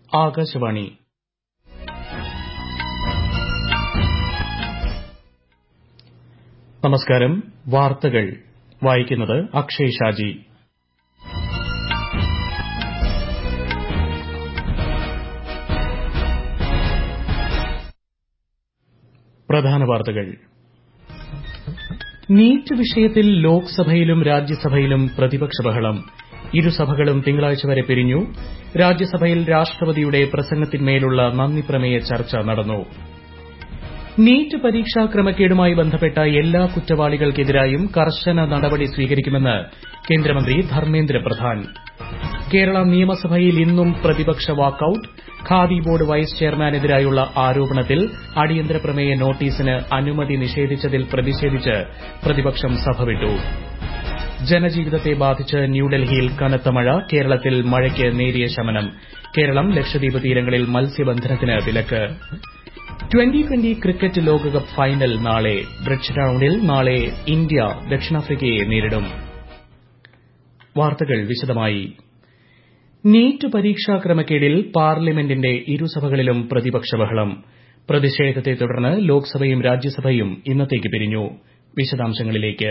ആകാശവാണി നമസ്കാരം വാർത്തകൾ വായിക്കുന്നത് അക്ഷയ് ഷാജി പ്രധാന വാർത്തകൾ നീറ്റ് വിഷയത്തിൽ ലോക്സഭയിലും രാജ്യസഭയിലും പ്രതിപക്ഷ ബഹളം ഇരുസഭകളും തിങ്കളാഴ്ച വരെ പിരിഞ്ഞു രാജ്യസഭയിൽ രാഷ്ട്രപതിയുടെ പ്രസംഗത്തിന്മേലുള്ള നന്ദിപ്രമേയ ചർച്ച നടന്നു നീറ്റ് പരീക്ഷാ ക്രമക്കേടുമായി ബന്ധപ്പെട്ട എല്ലാ കുറ്റവാളികൾക്കെതിരായും കർശന നടപടി സ്വീകരിക്കുമെന്ന് കേന്ദ്രമന്ത്രി ധർമ്മേന്ദ്ര പ്രധാൻ കേരള നിയമസഭയിൽ ഇന്നും പ്രതിപക്ഷ വാക്കൌട്ട് ഖാദി ബോർഡ് വൈസ് ചെയർമാനെതിരായുള്ള ആരോപണത്തിൽ അടിയന്തര പ്രമേയ നോട്ടീസിന് അനുമതി നിഷേധിച്ചതിൽ പ്രതിഷേധിച്ച് പ്രതിപക്ഷം സഭ വിട്ടു ജനജീവിതത്തെ ബാധിച്ച് ന്യൂഡൽഹിയിൽ കനത്ത മഴ കേരളത്തിൽ മഴയ്ക്ക് നേരിയ ശമനം കേരളം ലക്ഷദ്വീപ് തീരങ്ങളിൽ മത്സ്യബന്ധനത്തിന് വിലക്ക് ട്വന്റി ട്വന്റി ക്രിക്കറ്റ് ലോകകപ്പ് ഫൈനൽ നാളെ ബ്രിഡ്ജ് ടൌണിൽ നാളെ ഇന്ത്യ ദക്ഷിണാഫ്രിക്കയെ നേരിടും വാർത്തകൾ വിശദമായി നീറ്റ് പരീക്ഷാ ക്രമക്കേടിൽ പാർലമെന്റിന്റെ ഇരുസഭകളിലും പ്രതിപക്ഷ ബഹളം പ്രതിഷേധത്തെ തുടർന്ന് ലോക്സഭയും രാജ്യസഭയും ഇന്നത്തേക്ക് പിരിഞ്ഞു വിശദാംശങ്ങളിലേക്ക്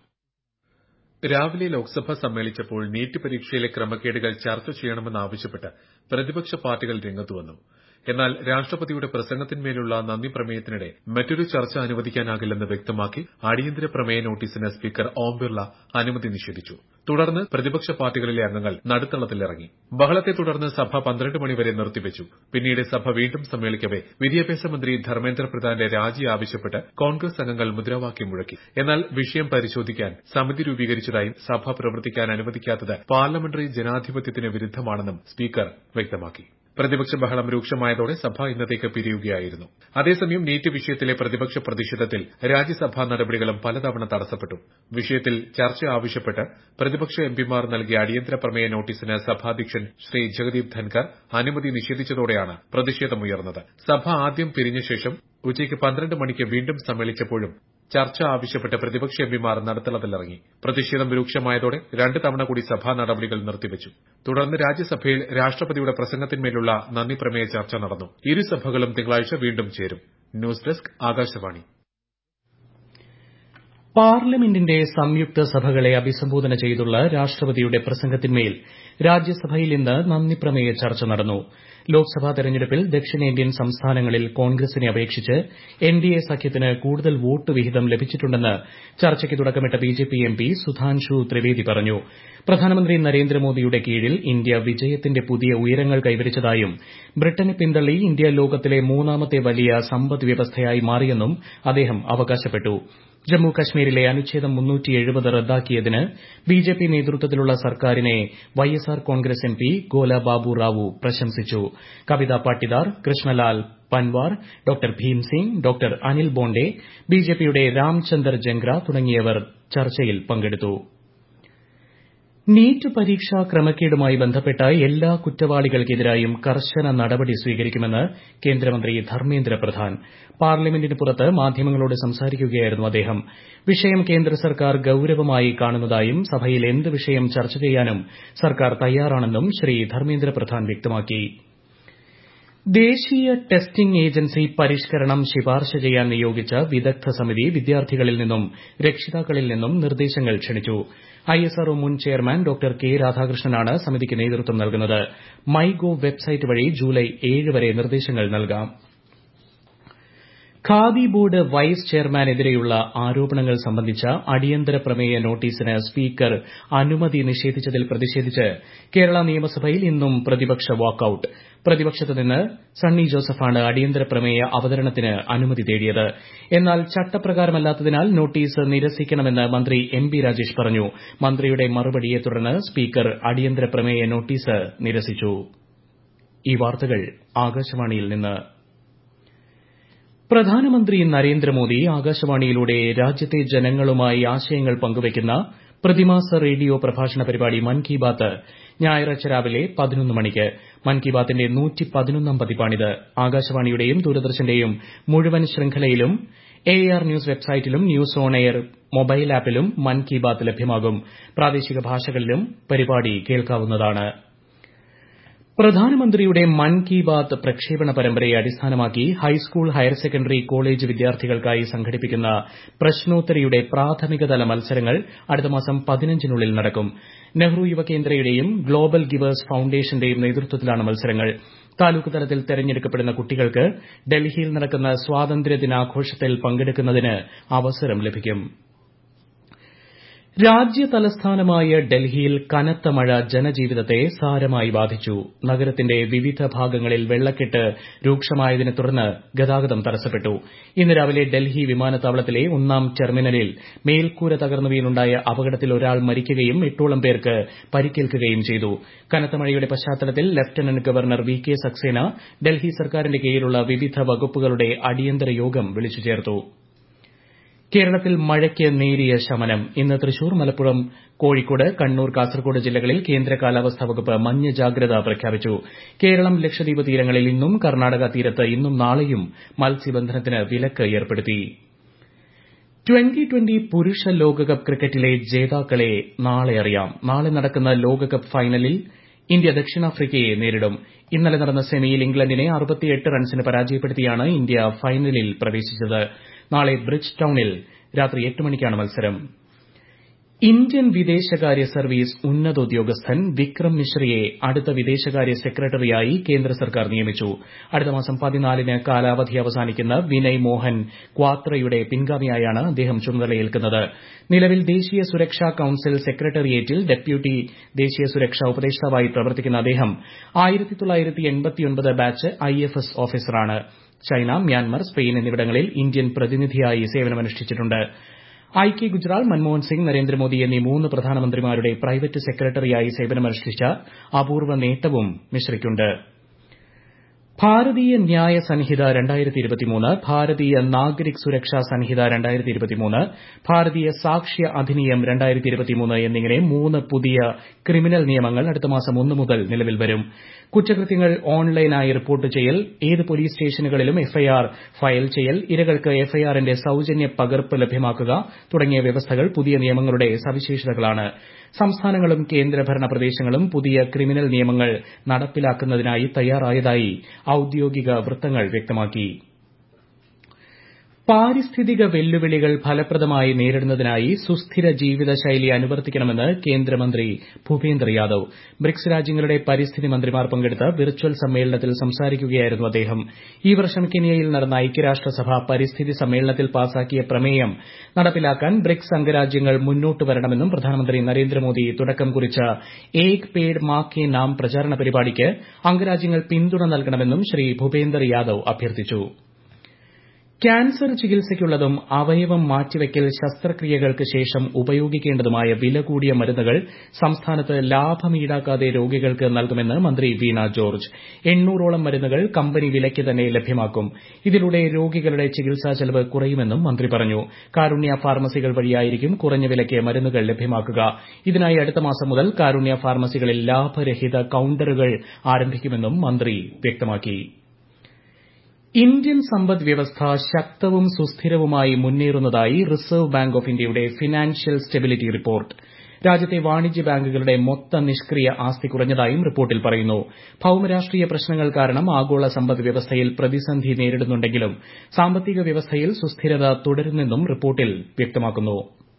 രാവിലെ ലോക്സഭ സമ്മേളിച്ചപ്പോൾ നീറ്റ് പരീക്ഷയിലെ ക്രമക്കേടുകൾ ചർച്ച ചെയ്യണമെന്നാവശ്യപ്പെട്ട് പ്രതിപക്ഷ പാർട്ടികൾ രംഗത്തുവന്നു എന്നാൽ രാഷ്ട്രപതിയുടെ പ്രസംഗത്തിന്മേലുള്ള നന്ദി പ്രമേയത്തിനിടെ മറ്റൊരു ചർച്ച അനുവദിക്കാനാകില്ലെന്ന് വ്യക്തമാക്കി അടിയന്തര പ്രമേയ നോട്ടീസിന് സ്പീക്കർ ഓം ബിർള അനുമതി നിഷേധിച്ചു തുടർന്ന് പ്രതിപക്ഷ പാർട്ടികളിലെ അംഗങ്ങൾ നടുത്തളത്തിലിറങ്ങി ബഹളത്തെ തുടർന്ന് സഭ പന്ത്രണ്ട് മണിവരെ നിർത്തിവച്ചു പിന്നീട് സഭ വീണ്ടും സമ്മേളിക്കവെ വിദ്യാഭ്യാസ മന്ത്രി ധർമ്മേന്ദ്ര പ്രധാന്റെ രാജി ആവശ്യപ്പെട്ട് കോൺഗ്രസ് അംഗങ്ങൾ മുദ്രാവാക്യം മുഴക്കി എന്നാൽ വിഷയം പരിശോധിക്കാൻ സമിതി രൂപീകരിച്ചതായും സഭ പ്രവർത്തിക്കാൻ അനുവദിക്കാത്തത് പാർലമെന്ററി ജനാധിപത്യത്തിന് വിരുദ്ധമാണെന്നും സ്പീക്കർ വ്യക്തമാക്കി പ്രതിപക്ഷ ബഹളം രൂക്ഷമായതോടെ സഭ ഇന്നത്തേക്ക് പിരിയുകയായിരുന്നു അതേസമയം നീറ്റ് വിഷയത്തിലെ പ്രതിപക്ഷ പ്രതിഷേധത്തിൽ രാജ്യസഭാ നടപടികളും പലതവണ തടസ്സപ്പെട്ടു വിഷയത്തിൽ ചർച്ച ആവശ്യപ്പെട്ട് പ്രതിപക്ഷ എംപിമാർ നൽകിയ അടിയന്തര പ്രമേയ നോട്ടീസിന് സഭാധ്യക്ഷൻ ശ്രീ ജഗദീപ് ധൻകർ അനുമതി നിഷേധിച്ചതോടെയാണ് പ്രതിഷേധമുയർന്നത് സഭ ആദ്യം പിരിഞ്ഞ ശേഷം ഉച്ചയ്ക്ക് പന്ത്രണ്ട് മണിക്ക് വീണ്ടും സമ്മേളിച്ചപ്പോഴും ചർച്ച ആവശ്യപ്പെട്ട് പ്രതിപക്ഷ എംപിമാർ നടുത്തളത്തിലിറങ്ങി പ്രതിഷേധം രൂക്ഷമായതോടെ രണ്ട് തവണ കൂടി സഭാ നടപടികൾ നിർത്തിവച്ചു തുടർന്ന് രാജ്യസഭയിൽ രാഷ്ട്രപതിയുടെ പ്രസംഗത്തിന്മേലുള്ള നന്ദി പ്രമേയ ചർച്ച നടന്നു ഇരുസഭകളും തിങ്കളാഴ്ച വീണ്ടും ചേരും ന്യൂസ് ഡെസ്ക് ആകാശവാണി പാർലമെന്റിന്റെ സംയുക്ത സഭകളെ അഭിസംബോധന ചെയ്തുള്ള രാഷ്ട്രപതിയുടെ പ്രസംഗത്തിന്മേൽ രാജ്യസഭയിൽ ഇന്ന് നന്ദിപ്രമേയ ചർച്ച നടന്നു ലോക്സഭാ തെരഞ്ഞെടുപ്പിൽ ദക്ഷിണേന്ത്യൻ സംസ്ഥാനങ്ങളിൽ കോൺഗ്രസിനെ അപേക്ഷിച്ച് എൻഡിഎ സഖ്യത്തിന് കൂടുതൽ വോട്ട് വിഹിതം ലഭിച്ചിട്ടുണ്ടെന്ന് ചർച്ചയ്ക്ക് തുടക്കമിട്ട ബിജെപി എംപി സുധാൻഷു ത്രിവേദി പറഞ്ഞു പ്രധാനമന്ത്രി നരേന്ദ്രമോദിയുടെ കീഴിൽ ഇന്ത്യ വിജയത്തിന്റെ പുതിയ ഉയരങ്ങൾ കൈവരിച്ചതായും ബ്രിട്ടനെ പിന്തള്ളി ഇന്ത്യ ലോകത്തിലെ മൂന്നാമത്തെ വലിയ സമ്പദ് വ്യവസ്ഥയായി മാറിയെന്നും അദ്ദേഹം അവകാശപ്പെട്ടു ജമ്മു കശ്മീരിലെ അനുച്ഛേദം റദ്ദാക്കിയതിന് ബിജെപി നേതൃത്വത്തിലുള്ള സർക്കാരിനെ YSR Congress MP Gola Babu Rao പ്രശംസിച്ചു കവിത പാട്ടിദാർ കൃഷ്ണലാൽ പൻവാർ ഡോക്ടർ ഭീംസിംഗ് ഡോക്ടർ അനിൽ ബോണ്ടെ ബിജെപിയുടെ രാംചന്ദർ ജംഗ്ര തുടങ്ങിയവർ ചർച്ചയിൽ പങ്കെടുത്തു നീറ്റ് പരീക്ഷാ ക്രമക്കേടുമായി ബന്ധപ്പെട്ട എല്ലാ കുറ്റവാളികൾക്കെതിരായും കർശന നടപടി സ്വീകരിക്കുമെന്ന് കേന്ദ്രമന്ത്രി ധർമ്മേന്ദ്ര പ്രധാൻ പാർലമെന്റിന് പുറത്ത് മാധ്യമങ്ങളോട് സംസാരിക്കുകയായിരുന്നു അദ്ദേഹം വിഷയം കേന്ദ്ര സർക്കാർ ഗൌരവമായി കാണുന്നതായും സഭയിൽ എന്ത് വിഷയം ചർച്ച ചെയ്യാനും സർക്കാർ തയ്യാറാണെന്നും ശ്രീ ധർമ്മേന്ദ്ര പ്രധാൻ വ്യക്തമാക്കി ദേശീയ ടെസ്റ്റിംഗ് ഏജൻസി പരിഷ്കരണം ശുപാർശ ചെയ്യാൻ നിയോഗിച്ച വിദഗ്ധ സമിതി വിദ്യാർത്ഥികളിൽ നിന്നും രക്ഷിതാക്കളിൽ നിന്നും നിർദ്ദേശങ്ങൾ ക്ഷണിച്ചു ഐഎസ്ആർഒ മുൻ ചെയർമാൻ ഡോക്ടർ കെ രാധാകൃഷ്ണനാണ് സമിതിക്ക് നേതൃത്വം നൽകുന്നത് മൈ ഗോവ് വെബ്സൈറ്റ് വഴി ജൂലൈ ഏഴ് വരെ നിർദ്ദേശങ്ങൾ നൽകാം ഖാദി ബോർഡ് വൈസ് ചെയർമാനെതിരെയുള്ള ആരോപണങ്ങൾ സംബന്ധിച്ച അടിയന്തര പ്രമേയ നോട്ടീസിന് സ്പീക്കർ അനുമതി നിഷേധിച്ചതിൽ പ്രതിഷേധിച്ച് കേരള നിയമസഭയിൽ ഇന്നും പ്രതിപക്ഷ വാക്കൌട്ട് പ്രതിപക്ഷത്ത് നിന്ന് സണ്ണി ജോസഫാണ് അടിയന്തര പ്രമേയ അവതരണത്തിന് അനുമതി തേടിയത് എന്നാൽ ചട്ടപ്രകാരമല്ലാത്തതിനാൽ നോട്ടീസ് നിരസിക്കണമെന്ന് മന്ത്രി എം ബി രാജേഷ് പറഞ്ഞു മന്ത്രിയുടെ മറുപടിയെ തുടർന്ന് സ്പീക്കർ അടിയന്തര പ്രമേയ നോട്ടീസ് നിരസിച്ചു ഈ വാർത്തകൾ ആകാശവാണിയിൽ നിന്ന് പ്രധാനമന്ത്രി നരേന്ദ്രമോദി ആകാശവാണിയിലൂടെ രാജ്യത്തെ ജനങ്ങളുമായി ആശയങ്ങൾ പങ്കുവയ്ക്കുന്ന പ്രതിമാസ റേഡിയോ പ്രഭാഷണ പരിപാടി മൻ കി ബാത്ത് ഞായറാഴ്ച രാവിലെ പതിനൊന്ന് മണിക്ക് മൻ കി ബാത്തിന്റെ നൂറ്റിപ്പതിനൊന്നാം പതിപ്പാണിത് ആകാശവാണിയുടെയും ദൂരദർശന്റെയും മുഴുവൻ ശൃംഖലയിലും എ ആർ ന്യൂസ് വെബ്സൈറ്റിലും ന്യൂസ് ഓൺ എയർ മൊബൈൽ ആപ്പിലും മൻ കി ബാത്ത് ലഭ്യമാകും പ്രാദേശിക ഭാഷകളിലും പരിപാടി കേൾക്കാവുന്നതാണ് പ്രധാനമന്ത്രിയുടെ മൻ കി ബാത് പ്രക്ഷേപണ പരമ്പരയെ അടിസ്ഥാനമാക്കി ഹൈസ്കൂൾ ഹയർ സെക്കൻഡറി കോളേജ് വിദ്യാർത്ഥികൾക്കായി സംഘടിപ്പിക്കുന്ന പ്രശ്നോത്തരിയുടെ പ്രാഥമികതല മത്സരങ്ങൾ അടുത്ത മാസം പതിനഞ്ചിനുള്ളിൽ നടക്കും നെഹ്റു യുവകേന്ദ്രയുടെയും ഗ്ലോബൽ ഗിവേഴ്സ് ഫൌണ്ടേഷന്റെയും നേതൃത്വത്തിലാണ് മത്സരങ്ങൾ താലൂക്ക് തലത്തിൽ തെരഞ്ഞെടുക്കപ്പെടുന്ന കുട്ടികൾക്ക് ഡൽഹിയിൽ നടക്കുന്ന സ്വാതന്ത്ര്യദിനാഘോഷത്തിൽ പങ്കെടുക്കുന്നതിന് അവസരം ലഭിക്കും രാജ്യതലസ്ഥാനമായ ഡൽഹിയിൽ കനത്ത മഴ ജനജീവിതത്തെ സാരമായി ബാധിച്ചു നഗരത്തിന്റെ വിവിധ ഭാഗങ്ങളിൽ വെള്ളക്കെട്ട് രൂക്ഷമായതിനെ തുടർന്ന് ഗതാഗതം തടസ്സപ്പെട്ടു ഇന്ന് രാവിലെ ഡൽഹി വിമാനത്താവളത്തിലെ ഒന്നാം ടെർമിനലിൽ മേൽക്കൂര തകർന്നു വീണുണ്ടായ അപകടത്തിൽ ഒരാൾ മരിക്കുകയും എട്ടോളം പേർക്ക് പരിക്കേൽക്കുകയും ചെയ്തു കനത്ത മഴയുടെ പശ്ചാത്തലത്തിൽ lieutenant governor V K Saxena Delhi സർക്കാരിന്റെ കീഴിലുള്ള വിവിധ വകുപ്പുകളുടെ അടിയന്തര യോഗം വിളിച്ചു ചേർത്തു കേരളത്തിൽ മഴയ്ക്ക് നേരിയ ശമനം ഇന്ന് തൃശൂർ മലപ്പുറം കോഴിക്കോട് കണ്ണൂർ കാസർകോട് ജില്ലകളിൽ കേന്ദ്ര കാലാവസ്ഥാ വകുപ്പ് മഞ്ഞ ജാഗ്രത പ്രഖ്യാപിച്ചു കേരളം ലക്ഷദ്വീപ് തീരങ്ങളിൽ ഇന്നും കർണാടക തീരത്ത് ഇന്നും നാളെയും മത്സ്യബന്ധനത്തിന് വിലക്ക് ഏർപ്പെടുത്തി ട്വന്റി ട്വന്റി പുരുഷ ലോകകപ്പ് ക്രിക്കറ്റിലെ ജേതാക്കളെ നാളെ അറിയാം നാളെ നടക്കുന്ന ലോകകപ്പ് ഫൈനലിൽ ഇന്ത്യ ദക്ഷിണാഫ്രിക്കയെ നേരിടും ഇന്നലെ നടന്ന സെമിയിൽ ഇംഗ്ലണ്ടിനെ റൺസിന് പരാജയപ്പെടുത്തിയാണ് ഇന്ത്യ ഫൈനലിൽ പ്രവേശിച്ചത് നാളെ ബ്രിഡ്ജ് ടൌണിൽ രാത്രി എട്ട് മണിക്കാണ് മത്സരം ഇന്ത്യൻ വിദേശകാര്യ സർവീസ് ഉന്നതോദ്യോഗസ്ഥൻ വിക്രം മിശ്രയെ അടുത്ത വിദേശകാര്യ സെക്രട്ടറിയായി കേന്ദ്ര സർക്കാർ നിയമിച്ചു അടുത്ത മാസം പതിനാലിന് കാലാവധി അവസാനിക്കുന്ന വിനയ് മോഹൻ ക്വാത്രയുടെ പിൻഗാമിയായാണ് അദ്ദേഹം ചുമതലയേൽക്കുന്നത് നിലവിൽ ദേശീയ സുരക്ഷാ കൌൺസിൽ സെക്രട്ടേറിയറ്റിൽ ഡെപ്യൂട്ടി ദേശീയ സുരക്ഷാ ഉപദേഷ്ടാവായി പ്രവർത്തിക്കുന്ന അദ്ദേഹം ബാച്ച് ഐഎഫ്എസ് ഓഫീസറാണ് ചൈന മ്യാൻമർ സ്പെയിൻ എന്നിവിടങ്ങളിൽ ഇന്ത്യൻ പ്രതിനിധിയായി സേവനമനുഷ്ഠിച്ചിട്ടുണ്ട് ഐ കെ ഗുജ്റാൾ മൻമോഹൻ സിംഗ് നരേന്ദ്രമോദി എന്നീ മൂന്ന് പ്രധാനമന്ത്രിമാരുടെ പ്രൈവറ്റ് സെക്രട്ടറിയായി സേവനമനുഷ്ഠിച്ച അപൂർവ നേട്ടവും മിശ്രയ്ക്കുണ്ട് ഭാരതീയ ന്യായ സംഹിത ഭാരതീയ നാഗരിക് സുരക്ഷാ സംഹിത ഭാരതീയ സാക്ഷ്യ അധിനിയം എന്നിങ്ങനെ മൂന്ന് പുതിയ ക്രിമിനൽ നിയമങ്ങൾ അടുത്ത മാസം ഒന്ന് മുതൽ നിലവിൽ വരും കുറ്റകൃത്യങ്ങൾ ഓൺലൈനായി റിപ്പോർട്ട് ചെയ്യൽ ഏത് പോലീസ് സ്റ്റേഷനുകളിലും എഫ്ഐആർ ഫയൽ ചെയ്യൽ ഇരകൾക്ക് എഫ്ഐആറിന്റെ സൌജന്യ പകർപ്പ് ലഭ്യമാക്കുക തുടങ്ങിയ വ്യവസ്ഥകൾ പുതിയ നിയമങ്ങളുടെ സവിശേഷതകളാണ് സംസ്ഥാനങ്ങളും കേന്ദ്രഭരണ പ്രദേശങ്ങളും പുതിയ ക്രിമിനൽ നിയമങ്ങൾ നടപ്പിലാക്കുന്നതിനായി തയ്യാറായതായി ഔദ്യോഗിക വൃത്തങ്ങൾ വ്യക്തമാക്കി പാരിസ്ഥിതിക വെല്ലുവിളികൾ ഫലപ്രദമായി നേരിടുന്നതിനായി സുസ്ഥിര ജീവിതശൈലി അനുവർത്തിക്കണമെന്ന് കേന്ദ്രമന്ത്രി ഭൂപേന്ദർ യാദവ് ബ്രിക്സ് രാജ്യങ്ങളുടെ പരിസ്ഥിതി മന്ത്രിമാർ പങ്കെടുത്ത വിർച്വൽ സമ്മേളനത്തിൽ സംസാരിക്കുകയായിരുന്നു അദ്ദേഹം ഈ വർഷം കെനിയയിൽ നടന്ന ഐക്യരാഷ്ട്രസഭ പരിസ്ഥിതി സമ്മേളനത്തിൽ പാസാക്കിയ പ്രമേയം നടപ്പിലാക്കാൻ ബ്രിക്സ് അംഗരാജ്യങ്ങൾ മുന്നോട്ട് വരണമെന്നും പ്രധാനമന്ത്രി നരേന്ദ്രമോദി തുടക്കം കുറിച്ച ഏക് പേഡ് മാ കെ നാം പ്രചാരണ പരിപാടിക്ക് അംഗരാജ്യങ്ങൾ പിന്തുണ നൽകണമെന്നും ശ്രീ ഭൂപേന്ദർ യാദവ് അഭ്യർത്ഥിച്ചു ക്യാൻസർ ചികിത്സയ്ക്കുള്ളതും അവയവം മാറ്റിവയ്ക്കൽ ശസ്ത്രക്രിയകൾക്ക് ശേഷം ഉപയോഗിക്കേണ്ടതുമായ വില കൂടിയ മരുന്നുകൾ സംസ്ഥാനത്ത് ലാഭം ഈടാക്കാതെ രോഗികൾക്ക് നൽകുമെന്ന് മന്ത്രി വീണ ജോർജ് എണ്ണൂറോളം മരുന്നുകൾ കമ്പനി വിലയ്ക്ക് തന്നെ ലഭ്യമാക്കും ഇതിലൂടെ രോഗികളുടെ ചികിത്സാ ചെലവ് കുറയുമെന്നും മന്ത്രി പറഞ്ഞു കാരുണ്യ ഫാർമസികൾ വഴിയായിരിക്കും കുറഞ്ഞ വിലയ്ക്ക് മരുന്നുകൾ ലഭ്യമാക്കുക ഇതിനായി അടുത്ത മാസം മുതൽ കാരുണ്യ ഫാർമസികളിൽ ലാഭരഹിത കൌണ്ടറുകൾ ആരംഭിക്കുമെന്നും മന്ത്രി വ്യക്തമാക്കി ഇന്ത്യൻ സമ്പദ് വ്യവസ്ഥ ശക്തവും സുസ്ഥിരവുമായി മുന്നേറുന്നതായി റിസർവ് ബാങ്ക് ഓഫ് ഇന്ത്യയുടെ ഫിനാൻഷ്യൽ സ്റ്റെബിലിറ്റി റിപ്പോർട്ട് രാജ്യത്തെ വാണിജ്യ ബാങ്കുകളുടെ മൊത്ത നിഷ്ക്രിയ ആസ്തി കുറഞ്ഞതായും റിപ്പോർട്ടിൽ പറയുന്നു ഭൌമരാഷ്ട്രീയ പ്രശ്നങ്ങൾ കാരണം ആഗോള സമ്പദ് വ്യവസ്ഥയിൽ പ്രതിസന്ധി നേരിടുന്നുണ്ടെങ്കിലും സാമ്പത്തിക വ്യവസ്ഥയിൽ സുസ്ഥിരത തുടരുന്നെന്നും റിപ്പോർട്ടിൽ വ്യക്തമാക്കുന്നു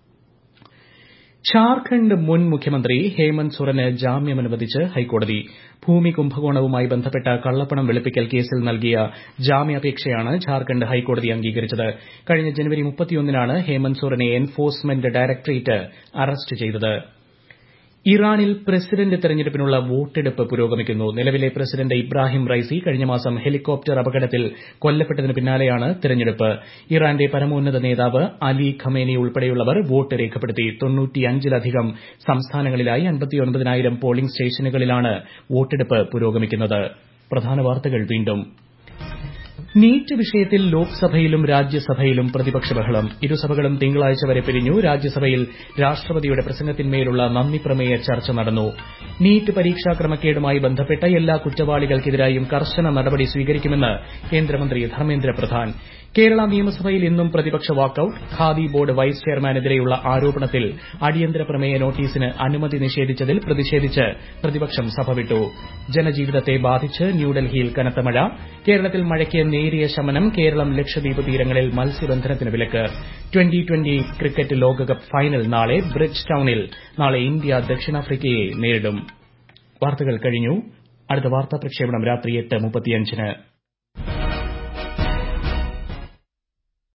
ഝാർഖണ്ഡ് മുൻ മുഖ്യമന്ത്രി ഹേമന്ത് സൊറന് ജാമ്യം അനുവദിച്ച് ഹൈക്കോടതി ഭൂമി കുംഭകോണവുമായി ബന്ധപ്പെട്ട കള്ളപ്പണം വെളുപ്പിക്കൽ കേസിൽ നൽകിയ ജാമ്യാപേക്ഷയാണ് ഝാർഖണ്ഡ് ഹൈക്കോടതി അംഗീകരിച്ചത് കഴിഞ്ഞ ജനുവരി മുപ്പത്തിയൊന്നിനാണ് ഹേമന്ത് സൊറനെ എൻഫോഴ്സ്മെന്റ് ഡയറക്ടറേറ്റ് അറസ്റ്റ് ചെയ്തത് ഇറാനിൽ പ്രസിഡന്റ് തെരഞ്ഞെടുപ്പിനുള്ള വോട്ടെടുപ്പ് പുരോഗമിക്കുന്നു നിലവിലെ പ്രസിഡന്റ് ഇബ്രാഹിം റൈസി കഴിഞ്ഞ മാസം ഹെലികോപ്റ്റർ അപകടത്തിൽ കൊല്ലപ്പെട്ടതിന് പിന്നാലെയാണ് തെരഞ്ഞെടുപ്പ് ഇറാന്റെ പരമോന്നത നേതാവ് അലി ഖമേനി ഉൾപ്പെടെയുള്ളവർ വോട്ട് രേഖപ്പെടുത്തി തൊണ്ണൂറ്റിയഞ്ചിലധികം സംസ്ഥാനങ്ങളിലായി അൻപത്തിയൊൻപതിനായിരം പോളിംഗ് സ്റ്റേഷനുകളിലാണ് വോട്ടെടുപ്പ് പുരോഗമിക്കുന്നത് പ്രധാന വാർത്തകൾ വീണ്ടും നീറ്റ് വിഷയത്തിൽ ലോക്സഭയിലും രാജ്യസഭയിലും പ്രതിപക്ഷ ബഹളം ഇരുസഭകളും തിങ്കളാഴ്ച വരെ പിരിഞ്ഞു രാജ്യസഭയിൽ രാഷ്ട്രപതിയുടെ പ്രസംഗത്തിന്മേലുള്ള നന്ദിപ്രമേയ ചർച്ച നടന്നു നീറ്റ് പരീക്ഷാ ക്രമക്കേടുമായി ബന്ധപ്പെട്ട എല്ലാ കുറ്റവാളികൾക്കെതിരായും കർശന നടപടി സ്വീകരിക്കുമെന്ന് കേന്ദ്രമന്ത്രി ധർമ്മേന്ദ്ര പ്രധാൻ കേരള നിയമസഭയിൽ ഇന്നും പ്രതിപക്ഷ വാക്കൌട്ട് ഖാദി ബോർഡ് വൈസ് ചെയർമാനെതിരെയുള്ള ആരോപണത്തിൽ അടിയന്തര പ്രമേയ നോട്ടീസിന് അനുമതി നിഷേധിച്ചതിൽ പ്രതിഷേധിച്ച് പ്രതിപക്ഷം സഭ വിട്ടു ജനജീവിതത്തെ ബാധിച്ച് ന്യൂഡൽഹിയിൽ കനത്ത മഴ കേരളത്തിൽ മഴയ്ക്ക് നേരിയ ശമനം കേരളം ലക്ഷദ്വീപ് തീരങ്ങളിൽ മത്സ്യബന്ധനത്തിന് വിലക്ക് ട്വന്റി ട്വന്റി ക്രിക്കറ്റ് ലോകകപ്പ് ഫൈനൽ നാളെ ബ്രിഡ്ജ് ടൌണിൽ നാളെ ഇന്ത്യ ദക്ഷിണാഫ്രിക്കയെ നേരിടും വാർത്തകൾ കഴിഞ്ഞു അടുത്ത വാർത്താ പ്രക്ഷേപണം രാത്രി എട്ട് മുപ്പത്തിയഞ്ചിന്